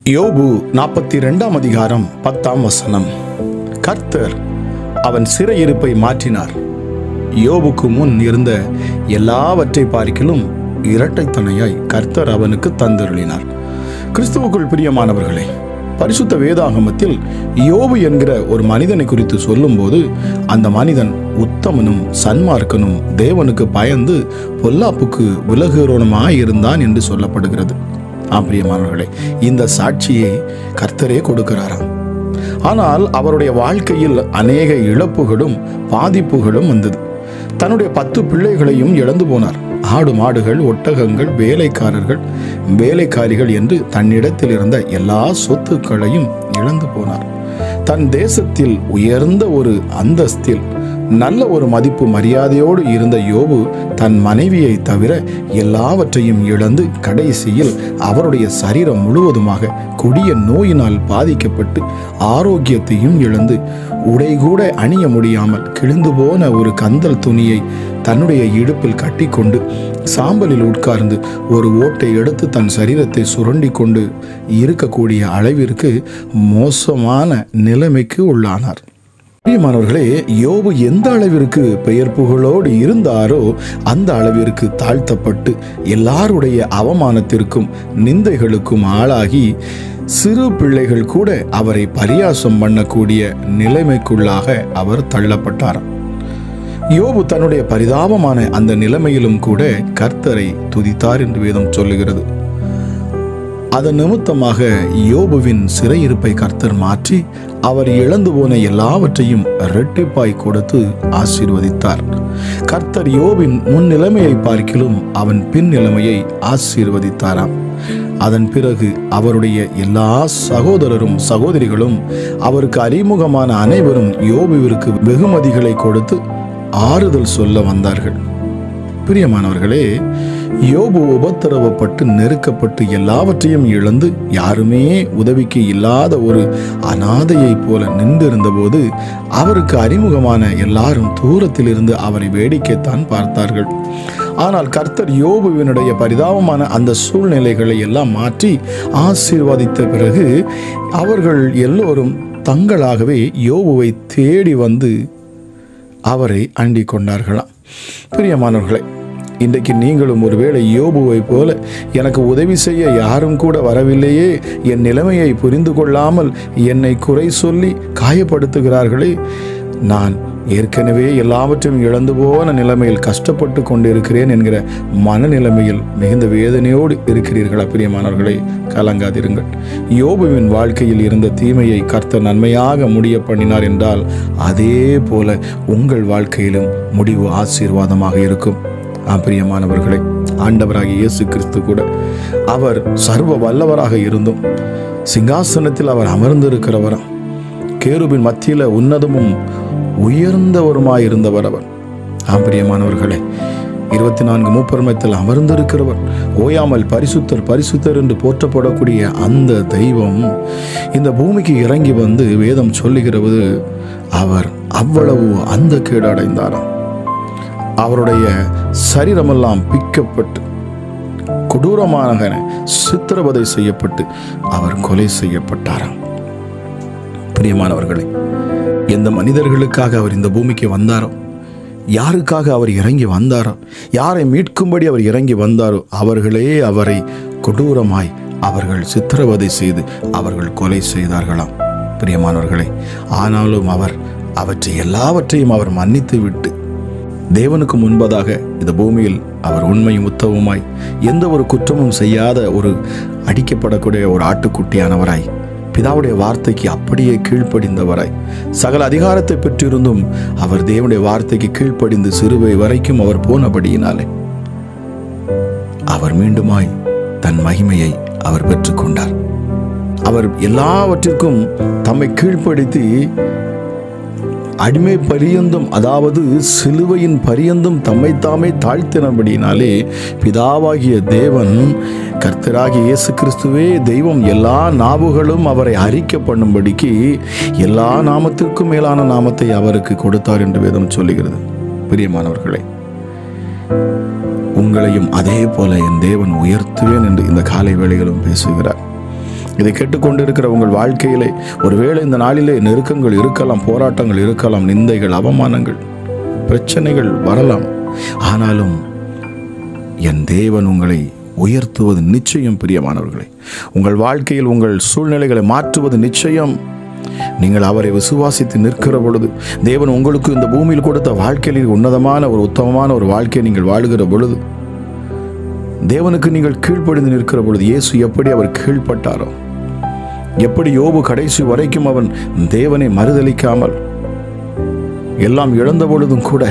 யோபு நாற்பத்தி ரெண்டாம் அதிகாரம் பத்தாம் வசனம் கர்த்தர் அவன் சிறையிருப்பை மாற்றினார் யோபுக்கு முன் இருந்த எல்லாவற்றை பார்க்கிலும் இரட்டைத்தனையாய் கர்த்தர் அவனுக்கு தந்தருளினார் கிறிஸ்துவுக்குள் பிரியமானவர்களே பரிசுத்த வேதாகமத்தில் யோபு என்கிற ஒரு மனிதனை குறித்து சொல்லும்போது அந்த மனிதன் உத்தமனும் சன்மார்க்கனும் தேவனுக்கு பயந்து பொல்லாப்புக்கு விலகுறவனுமாய் இருந்தான் என்று சொல்லப்படுகிறது ஆம் பிரியமானவர்களே இந்த சாட்சியை கர்த்தரே கொடுக்கிறாராம் ஆனால் அவருடைய வாழ்க்கையில் அநேக இழப்புகளும் பாதிப்புகளும் வந்தது தன்னுடைய பத்து பிள்ளைகளையும் இழந்து போனார் ஆடு மாடுகள் ஒட்டகங்கள் வேலைக்காரர்கள் வேலைக்காரிகள் என்று தன்னிடத்தில் இருந்த எல்லா சொத்துக்களையும் இழந்து போனார் தன் தேசத்தில் உயர்ந்த ஒரு அந்தஸ்தில் நல்ல ஒரு மதிப்பு மரியாதையோடு இருந்த யோபு தன் மனைவியை தவிர எல்லாவற்றையும் இழந்து கடைசியில் அவருடைய சரீரம் முழுவதுமாக கொடிய நோயினால் பாதிக்கப்பட்டு ஆரோக்கியத்தையும் இழந்து உடை கூட அணிய முடியாமல் கிழிந்து போன ஒரு கந்தல் துணியை தன்னுடைய இடுப்பில் கட்டிக்கொண்டு சாம்பலில் உட்கார்ந்து ஒரு ஓட்டை எடுத்து தன் சரீரத்தை சுரண்டி கொண்டு இருக்கக்கூடிய அளவிற்கு மோசமான நிலைமைக்கு உள்ளானார் பிரியமானவர்களே யோபு எந்த அளவிற்கு பெயர் புகழோடு இருந்தாரோ அந்த அளவிற்கு தாழ்த்தப்பட்டு எல்லாருடைய அவமானத்திற்கும் நிந்தைகளுக்கும் ஆளாகி சிறு பிள்ளைகள் கூட அவரை பரியாசம் பண்ணக்கூடிய நிலைமைக்குள்ளாக அவர் தள்ளப்பட்டார் யோபு தன்னுடைய பரிதாபமான அந்த நிலைமையிலும் கூட கர்த்தரை துதித்தார் என்று வேதம் சொல்லுகிறது அதன் நிமித்தமாக யோபுவின் சிறையிருப்பை கர்த்தர் மாற்றி அவர் இழந்து போன எல்லாவற்றையும் இரட்டிப்பாய் கொடுத்து ஆசீர்வதித்தார் கர்த்தர் யோபின் முன் நிலைமையை பார்க்கிலும் அவன் பின் நிலைமையை ஆசீர்வதித்தாராம் அதன் பிறகு அவருடைய எல்லா சகோதரரும் சகோதரிகளும் அவருக்கு அறிமுகமான அனைவரும் யோபுவிற்கு வெகுமதிகளை கொடுத்து ஆறுதல் சொல்ல வந்தார்கள் பிரியமானவர்களே யோபு உபத்திரவப்பட்டு நெருக்கப்பட்டு எல்லாவற்றையும் இழந்து யாருமே உதவிக்கு இல்லாத ஒரு அனாதையைப் போல நின்றிருந்தபோது அவருக்கு அறிமுகமான எல்லாரும் தூரத்தில் இருந்து அவரை வேடிக்கைத்தான் பார்த்தார்கள் ஆனால் கர்த்தர் யோபுவினுடைய பரிதாபமான அந்த சூழ்நிலைகளை எல்லாம் மாற்றி ஆசீர்வதித்த பிறகு அவர்கள் எல்லோரும் தங்களாகவே யோபுவை தேடி வந்து அவரை அண்டிக் கொண்டார்களாம் பிரியமானவர்களே இன்றைக்கு நீங்களும் ஒருவேளை யோபுவை போல எனக்கு உதவி செய்ய யாரும் கூட வரவில்லையே என் நிலைமையை புரிந்து கொள்ளாமல் என்னை குறை சொல்லி காயப்படுத்துகிறார்களே நான் ஏற்கனவே எல்லாவற்றையும் இழந்து போன நிலைமையில் கஷ்டப்பட்டு கொண்டிருக்கிறேன் என்கிற மனநிலைமையில் மிகுந்த வேதனையோடு இருக்கிறீர்களா பிரியமானவர்களே கலங்காதிருங்கள் யோபுவின் வாழ்க்கையில் இருந்த தீமையை கர்த்தர் நன்மையாக முடிய பண்ணினார் என்றால் அதே போல உங்கள் வாழ்க்கையிலும் முடிவு ஆசீர்வாதமாக இருக்கும் ஆம் பிரியமானவர்களே ஆண்டவராகிய இயேசு கிறிஸ்து கூட அவர் சர்வ வல்லவராக இருந்தும் சிங்காசனத்தில் அவர் அமர்ந்திருக்கிறவராம் கேருபின் மத்தியில் உன்னதமும் உயர்ந்தவருமாய் இருந்தவர் அவர் ஆம் பிரியமானவர்களே இருபத்தி நான்கு மூப்பரமத்தில் அமர்ந்திருக்கிறவர் ஓயாமல் பரிசுத்தர் பரிசுத்தர் என்று போற்றப்படக்கூடிய அந்த தெய்வம் இந்த பூமிக்கு இறங்கி வந்து வேதம் சொல்லுகிறது அவர் அவ்வளவு அந்த கேடு அடைந்தாராம் அவருடைய சரீரமெல்லாம் பிக்கப்பட்டு கொடூரமாக சித்திரவதை செய்யப்பட்டு அவர் கொலை செய்யப்பட்டாராம் பிரியமானவர்களே எந்த மனிதர்களுக்காக அவர் இந்த பூமிக்கு வந்தாரோ யாருக்காக அவர் இறங்கி வந்தாரோ யாரை மீட்கும்படி அவர் இறங்கி வந்தாரோ அவர்களே அவரை கொடூரமாய் அவர்கள் சித்திரவதை செய்து அவர்கள் கொலை செய்தார்களாம் பிரியமானவர்களே ஆனாலும் அவர் அவற்றை எல்லாவற்றையும் அவர் மன்னித்து விட்டு தேவனுக்கு முன்பதாக இந்த பூமியில் அவர் உண்மையும் உத்தவமாய் எந்த ஒரு குற்றமும் செய்யாத ஒரு அடிக்கப்படக்கூடிய ஒரு ஆட்டுக்குட்டியானவராய் பிதாவுடைய வார்த்தைக்கு அப்படியே கீழ்ப்படிந்தவராய் சகல அதிகாரத்தை பெற்றிருந்தும் அவர் தேவனுடைய வார்த்தைக்கு கீழ்ப்படிந்து சிறுவை வரைக்கும் அவர் போனபடியினாலே அவர் மீண்டுமாய் தன் மகிமையை அவர் பெற்றுக்கொண்டார் அவர் எல்லாவற்றிற்கும் தம்மை கீழ்ப்படுத்தி அடிமை பரியந்தும் அதாவது சிலுவையின் பரியந்தும் தம்மை தாமே தாழ்த்தினபடினாலே பிதாவாகிய தேவன் கர்த்தராகிய இயேசு கிறிஸ்துவே தெய்வம் எல்லா நாவுகளும் அவரை அறிக்க பண்ணும்படிக்கு எல்லா நாமத்திற்கும் மேலான நாமத்தை அவருக்கு கொடுத்தார் என்று வேதம் சொல்லுகிறது பிரியமானவர்களே உங்களையும் அதே போல என் தேவன் உயர்த்துவேன் என்று இந்த காலை வேளைகளும் பேசுகிறார் இதை கேட்டுக்கொண்டு இருக்கிற உங்கள் வாழ்க்கையிலே ஒருவேளை இந்த நாளிலே நெருக்கங்கள் இருக்கலாம் போராட்டங்கள் இருக்கலாம் நிந்தைகள் அவமானங்கள் பிரச்சனைகள் வரலாம் ஆனாலும் என் தேவன் உங்களை உயர்த்துவது நிச்சயம் பிரியமானவர்களே உங்கள் வாழ்க்கையில் உங்கள் சூழ்நிலைகளை மாற்றுவது நிச்சயம் நீங்கள் அவரை விசுவாசித்து நிற்கிற பொழுது தேவன் உங்களுக்கு இந்த பூமியில் கொடுத்த வாழ்க்கையில் உன்னதமான ஒரு உத்தமமான ஒரு வாழ்க்கையை நீங்கள் வாழுகிற பொழுது தேவனுக்கு நீங்கள் கீழ்ப்படிந்து நிற்கிற பொழுது இயேசு எப்படி அவர் கீழ்ப்பட்டாரோ எப்படி யோபு கடைசி வரைக்கும் அவன் தேவனை மறுதலிக்காமல் எல்லாம் இழந்த பொழுதும் கூட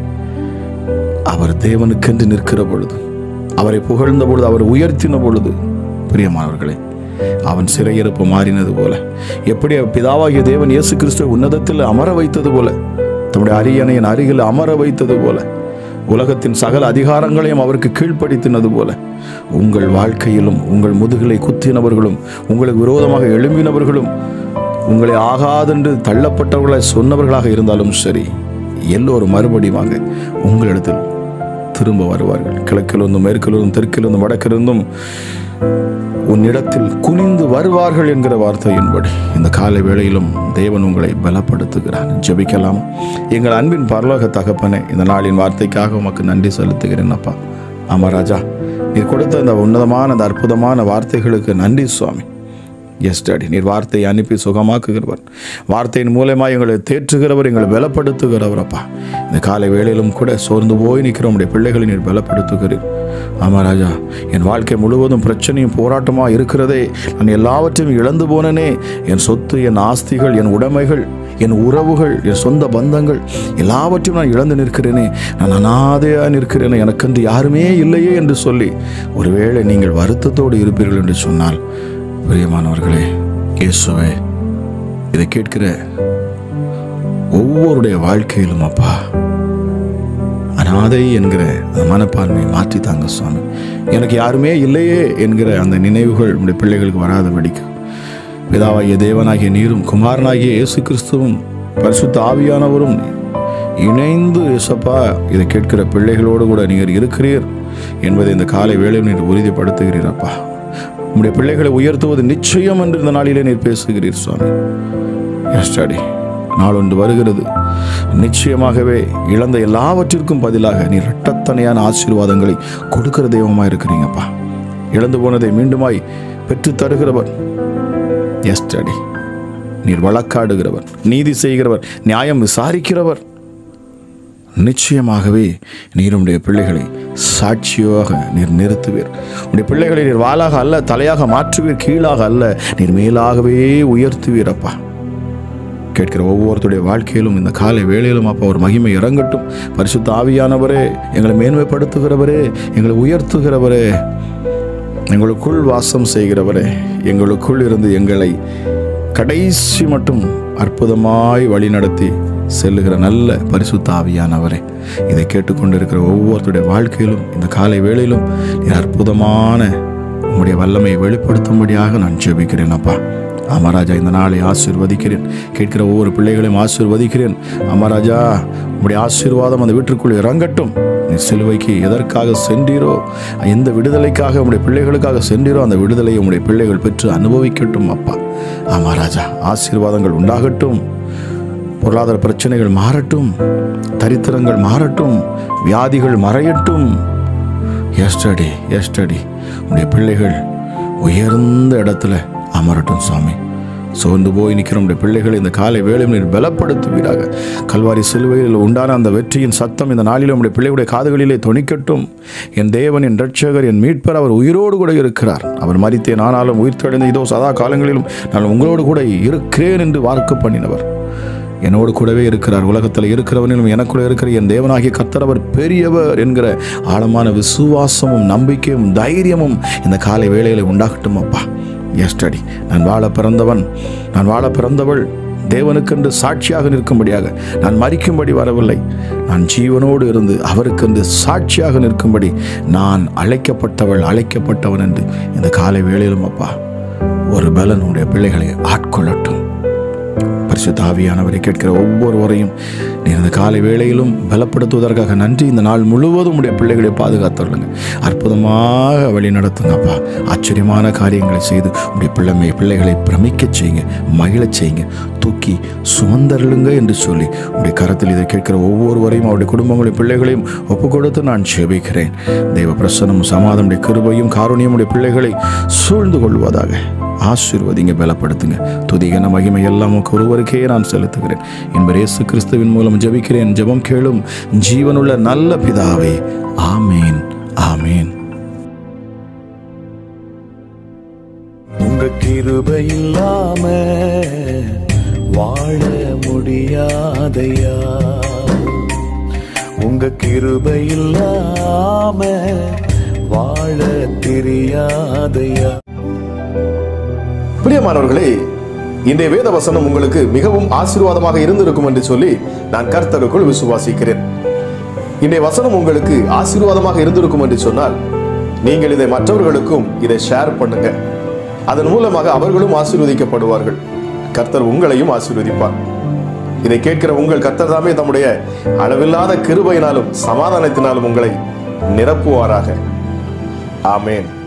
அவர் தேவனுக்கென்று நிற்கிற பொழுது அவரை புகழ்ந்த பொழுது அவர் உயர்த்தின பொழுது பிரியமானவர்களே அவன் சிறையிருப்பு மாறினது போல எப்படி பிதாவாகிய தேவன் இயேசு கிறிஸ்துவை உன்னதத்தில் அமர வைத்தது போல தம்முடைய அரியணையின் அருகில் அமர வைத்தது போல உலகத்தின் சகல அதிகாரங்களையும் அவருக்கு கீழ்ப்படுத்தினது போல உங்கள் வாழ்க்கையிலும் உங்கள் முதுகிலை குத்தினவர்களும் உங்களுக்கு விரோதமாக எழும்பினவர்களும் உங்களை ஆகாதென்று தள்ளப்பட்டவர்களை சொன்னவர்களாக இருந்தாலும் சரி எல்லோரும் மறுபடியுமாக உங்களிடத்தில் திரும்ப வருவார்கள் கிழக்கிலிருந்தும் மேற்கிலிருந்தும் தெற்கிலிருந்தும் வடக்கிலிருந்தும் உன்னிடத்தில் குனிந்து வருவார்கள் என்கிற வார்த்தையின்படி இந்த காலை வேளையிலும் தேவன் உங்களை பலப்படுத்துகிறார் ஜெபிக்கலாம் எங்கள் அன்பின் பரலோக தகப்பனே இந்த நாளின் வார்த்தைக்காக உமக்கு நன்றி செலுத்துகிறேன் அப்பா ஆமா ராஜா நீர் கொடுத்த இந்த உன்னதமான அந்த அற்புதமான வார்த்தைகளுக்கு நன்றி சுவாமி எஸ் டாடி நீர் வார்த்தையை அனுப்பி சுகமாக்குகிறவர் வார்த்தையின் மூலமாக எங்களை தேற்றுகிறவர் எங்களை பலப்படுத்துகிறவர் அப்பா இந்த காலை வேளையிலும் கூட சோர்ந்து போய் நிற்கிற உடைய பிள்ளைகளை நீர் பலப்படுத்துகிறீர் ஆமா ராஜா என் வாழ்க்கை முழுவதும் பிரச்சனையும் போராட்டமாக இருக்கிறதே நான் எல்லாவற்றையும் இழந்து போனனே என் சொத்து என் ஆஸ்திகள் என் உடைமைகள் என் உறவுகள் என் சொந்த பந்தங்கள் எல்லாவற்றையும் நான் இழந்து நிற்கிறேனே நான் அனாதையாக நிற்கிறேனே எனக்கென்று யாருமே இல்லையே என்று சொல்லி ஒருவேளை நீங்கள் வருத்தத்தோடு இருப்பீர்கள் என்று சொன்னால் பிரியமானவர்களே இயேசுவே இதை கேட்கிற ஒவ்வொருடைய வாழ்க்கையிலும் அப்பா அனாதை என்கிற அந்த மனப்பான்மையை மாற்றி தாங்க சுவாமி எனக்கு யாருமே இல்லையே என்கிற அந்த நினைவுகள் உடைய பிள்ளைகளுக்கு வராதபடிக்கு பிதாவாகிய தேவனாகிய நீரும் குமாரனாகிய இயேசு கிறிஸ்துவும் பரிசுத்த ஆவியானவரும் இணைந்து இயேசப்பா இதை கேட்கிற பிள்ளைகளோடு கூட நீங்கள் இருக்கிறீர் என்பதை இந்த காலை வேளையில் நீர் உறுதிப்படுத்துகிறீர் அப்பா உம்முடைய பிள்ளைகளை உயர்த்துவது நிச்சயம் என்று இந்த நாளிலே நீர் பேசுகிறீர் சுவாமி எஸ்டாடி நாளொன்று வருகிறது நிச்சயமாகவே இழந்த எல்லாவற்றிற்கும் பதிலாக நீர் இரட்டத்தனையான ஆசீர்வாதங்களை கொடுக்கிற தெய்வமாக இருக்கிறீங்கப்பா இழந்து போனதை மீண்டுமாய் பெற்றுத் தருகிறவர் எஸ்டாடி நீர் வழக்காடுகிறவர் நீதி செய்கிறவர் நியாயம் விசாரிக்கிறவர் நிச்சயமாகவே நீர் உடைய பிள்ளைகளை சாட்சியாக நீர் நிறுத்துவீர் உடைய பிள்ளைகளை நீர் வாளாக அல்ல தலையாக மாற்றுவீர் கீழாக அல்ல நீர் மேலாகவே உயர்த்துவீர் அப்பா கேட்கிற ஒவ்வொருத்தருடைய வாழ்க்கையிலும் இந்த காலை வேளையிலும் அப்பா ஒரு மகிமை இறங்கட்டும் பரிசுத்த ஆவியானவரே எங்களை மேன்மைப்படுத்துகிறவரே எங்களை உயர்த்துகிறவரே எங்களுக்குள் வாசம் செய்கிறவரே எங்களுக்குள் இருந்து எங்களை கடைசி மட்டும் அற்புதமாய் வழிநடத்தி செல்லுகிற நல்ல பரிசுத்த ஆவியானவரே இதை கேட்டுக்கொண்டிருக்கிற ஒவ்வொருத்தருடைய வாழ்க்கையிலும் இந்த காலை வேளையிலும் நீ அற்புதமான உம்முடைய வல்லமையை வெளிப்படுத்தும்படியாக நான் ஜெபிக்கிறேன் அப்பா அமராஜா இந்த நாளை ஆசீர்வதிக்கிறேன் கேட்கிற ஒவ்வொரு பிள்ளைகளையும் ஆசீர்வதிக்கிறேன் அமராஜா உம்முடைய ஆசீர்வாதம் அந்த வீட்டிற்குள் இறங்கட்டும் நீ சிலுவைக்கு எதற்காக சென்றீரோ எந்த விடுதலைக்காக உம்முடைய பிள்ளைகளுக்காக சென்றீரோ அந்த விடுதலையை உம்முடைய பிள்ளைகள் பெற்று அனுபவிக்கட்டும் அப்பா ஆமா ராஜா ஆசீர்வாதங்கள் உண்டாகட்டும் பொருளாதார பிரச்சனைகள் மாறட்டும் தரித்திரங்கள் மாறட்டும் வியாதிகள் மறையட்டும் எஸ்டடி எஸ்டடி உடைய பிள்ளைகள் உயர்ந்த இடத்துல அமரட்டும் சாமி சோர்ந்து போய் நிற்கிற உடைய பிள்ளைகளை இந்த காலை வேலை நீர் பலப்படுத்துவீராக கல்வாரி சிலுவையில் உண்டான அந்த வெற்றியின் சத்தம் இந்த நாளில் உடைய பிள்ளைகளுடைய காதுகளிலே தொனிக்கட்டும் என் தேவன் என் ரட்சகர் என் மீட்பர் அவர் உயிரோடு கூட இருக்கிறார் அவர் மறித்தேன் ஆனாலும் உயிர் தெழுந்த இதோ சதா காலங்களிலும் நான் உங்களோடு கூட இருக்கிறேன் என்று வாக்கு பண்ணினவர் என்னோடு கூடவே இருக்கிறார் உலகத்தில் இருக்கிறவனிலும் எனக்குள்ள இருக்கிற என் தேவனாகிய கர்த்தர் அவர் பெரியவர் என்கிற ஆழமான விசுவாசமும் நம்பிக்கையும் தைரியமும் இந்த காலை வேளையில் உண்டாகட்டும் அப்பா எஸ்டடி நான் வாழ பிறந்தவன் நான் வாழ பிறந்தவள் தேவனுக்கென்று சாட்சியாக நிற்கும்படியாக நான் மறிக்கும்படி வரவில்லை நான் ஜீவனோடு இருந்து அவருக்கென்று சாட்சியாக நிற்கும்படி நான் அழைக்கப்பட்டவள் அழைக்கப்பட்டவன் என்று இந்த காலை வேளையிலும் அப்பா ஒரு பலன் உடைய பிள்ளைகளை ஆட்கொள்ளட்டும் பரிசுத்த ஆவியானவரை கேட்கிற ஒவ்வொருவரையும் நீர் இந்த காலை வேளையிலும் பலப்படுத்துவதற்காக நன்றி இந்த நாள் முழுவதும் உடைய பிள்ளைகளை பாதுகாத்துள்ளுங்க அற்புதமாக வழி நடத்துங்கப்பா ஆச்சரியமான காரியங்களை செய்து உடைய பிள்ளை பிள்ளைகளை பிரமிக்கச் செய்யுங்க மகிழச் செய்யுங்க தூக்கி சுமந்தருளுங்க என்று சொல்லி உடைய கரத்தில் இதை கேட்கிற ஒவ்வொருவரையும் அவருடைய குடும்பங்களையும் பிள்ளைகளையும் ஒப்பு கொடுத்து நான் ஜெபிக்கிறேன் தெய்வ பிரசனமும் சமாதமுடைய கிருபையும் காரணியும் உடைய பிள்ளைகளை சூழ்ந்து கொள்வதாக ஆசீர்வதிங்க பலப்படுத்துங்க துதிகன மகிமை எல்லாம் உமக்கு ஒருவருக்கே நான் செலுத்துகிறேன் என்பர் இயேசு கிறிஸ்துவின் மூலம் ஜெபிக்கிறேன் ஜெபம் கேளும் ஜீவனுள்ள நல்ல பிதாவே ஆமேன் ஆமேன் உங்க கிருபை இல்லாம வாழ முடியாதையா உங்க கிருபை இல்லாம வாழ தெரியாதையா பிரியமானவர்களே இன்றைய வேத வசனம் உங்களுக்கு மிகவும் ஆசீர்வாதமாக இருந்திருக்கும் என்று சொல்லி நான் கர்த்தருக்குள் விசுவாசிக்கிறேன் இன்றைய வசனம் உங்களுக்கு ஆசீர்வாதமாக இருந்திருக்கும் என்று சொன்னால் நீங்கள் இதை மற்றவர்களுக்கும் இதை ஷேர் பண்ணுங்க அதன் மூலமாக அவர்களும் ஆசீர்வதிக்கப்படுவார்கள் கர்த்தர் உங்களையும் ஆசீர்வதிப்பார் இதை கேட்கிற உங்கள் கர்த்தர் தாமே தம்முடைய அளவில்லாத கிருபையினாலும் சமாதானத்தினாலும் உங்களை நிரப்புவாராக ஆமேன்